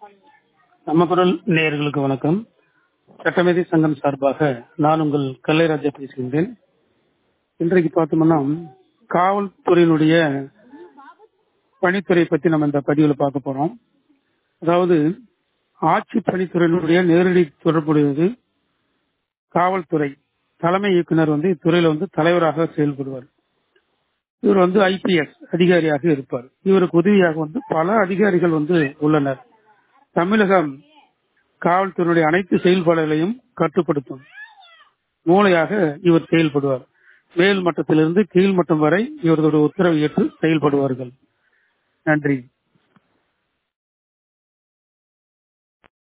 நம்ம குரல் நேயர்களுக்கு வணக்கம் சட்டமேதை சங்கம் சார்பாக நான் உங்கள் கல்லைராஜா பேசுகின்றேன் இன்றைக்கு பார்த்தோம்னா காவல்துறையினுடைய பணித்துறை பத்தி நம்ம இந்த பதிவில் பார்க்க போறோம் அதாவது ஆட்சி பணித்துறையினுடைய நேரடி தொடர்புடையது காவல்துறை தலைமை இயக்குனர் வந்து இத்துறையில வந்து தலைவராக செயல்படுவார் இவர் வந்து ஐபிஎஸ் அதிகாரியாக இருப்பார் இவருக்கு உதவியாக வந்து பல அதிகாரிகள் வந்து உள்ளனர் தமிழகம் காவல்துறையினுடைய அனைத்து செயல்பாடுகளையும் கட்டுப்படுத்தும் மூளையாக இவர் செயல்படுவார் மேல் மட்டத்திலிருந்து கீழ் மட்டம் வரை இவர்களுடைய உத்தரவை ஏற்று செயல்படுவார்கள் நன்றி